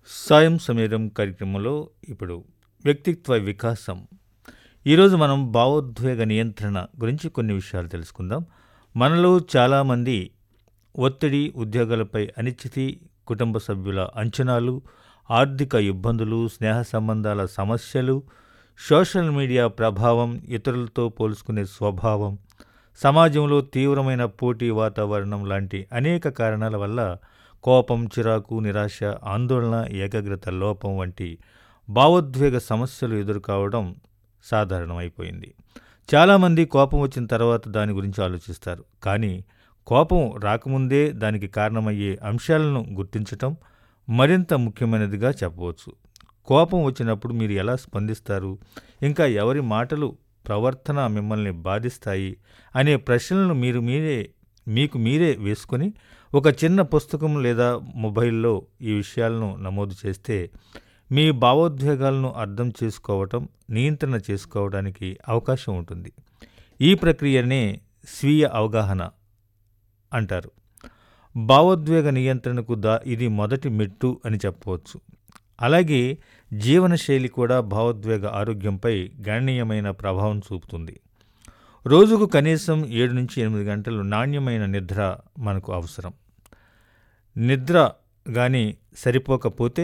సాయం సమీరం కార్యక్రమంలో ఇప్పుడు వ్యక్తిత్వ వికాసం ఈరోజు మనం భావోద్వేగ నియంత్రణ గురించి కొన్ని విషయాలు తెలుసుకుందాం మనలో చాలామంది ఒత్తిడి ఉద్యోగాలపై అనిశ్చితి కుటుంబ సభ్యుల అంచనాలు ఆర్థిక ఇబ్బందులు స్నేహ సంబంధాల సమస్యలు సోషల్ మీడియా ప్రభావం ఇతరులతో పోల్చుకునే స్వభావం సమాజంలో తీవ్రమైన పోటీ వాతావరణం లాంటి అనేక కారణాల వల్ల కోపం చిరాకు నిరాశ ఆందోళన ఏకాగ్రత లోపం వంటి భావోద్వేగ సమస్యలు ఎదుర్కోవడం సాధారణమైపోయింది చాలామంది కోపం వచ్చిన తర్వాత దాని గురించి ఆలోచిస్తారు కానీ కోపం రాకముందే దానికి కారణమయ్యే అంశాలను గుర్తించటం మరింత ముఖ్యమైనదిగా చెప్పవచ్చు కోపం వచ్చినప్పుడు మీరు ఎలా స్పందిస్తారు ఇంకా ఎవరి మాటలు ప్రవర్తన మిమ్మల్ని బాధిస్తాయి అనే ప్రశ్నలను మీరు మీరే మీకు మీరే వేసుకొని ఒక చిన్న పుస్తకం లేదా మొబైల్లో ఈ విషయాలను నమోదు చేస్తే మీ భావోద్వేగాలను అర్థం చేసుకోవటం నియంత్రణ చేసుకోవడానికి అవకాశం ఉంటుంది ఈ ప్రక్రియనే స్వీయ అవగాహన అంటారు భావోద్వేగ నియంత్రణకు దా ఇది మొదటి మెట్టు అని చెప్పవచ్చు అలాగే జీవనశైలి కూడా భావోద్వేగ ఆరోగ్యంపై గణనీయమైన ప్రభావం చూపుతుంది రోజుకు కనీసం ఏడు నుంచి ఎనిమిది గంటలు నాణ్యమైన నిద్ర మనకు అవసరం నిద్ర కానీ సరిపోకపోతే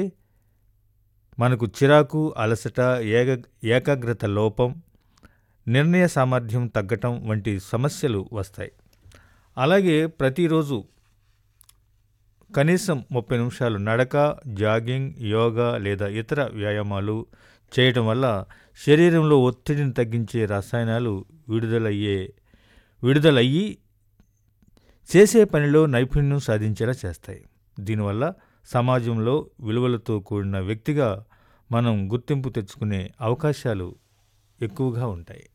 మనకు చిరాకు అలసట ఏక ఏకాగ్రత లోపం నిర్ణయ సామర్థ్యం తగ్గటం వంటి సమస్యలు వస్తాయి అలాగే ప్రతిరోజు కనీసం ముప్పై నిమిషాలు నడక జాగింగ్ యోగా లేదా ఇతర వ్యాయామాలు చేయటం వల్ల శరీరంలో ఒత్తిడిని తగ్గించే రసాయనాలు విడుదలయ్యే విడుదలయ్యి చేసే పనిలో నైపుణ్యం సాధించేలా చేస్తాయి దీనివల్ల సమాజంలో విలువలతో కూడిన వ్యక్తిగా మనం గుర్తింపు తెచ్చుకునే అవకాశాలు ఎక్కువగా ఉంటాయి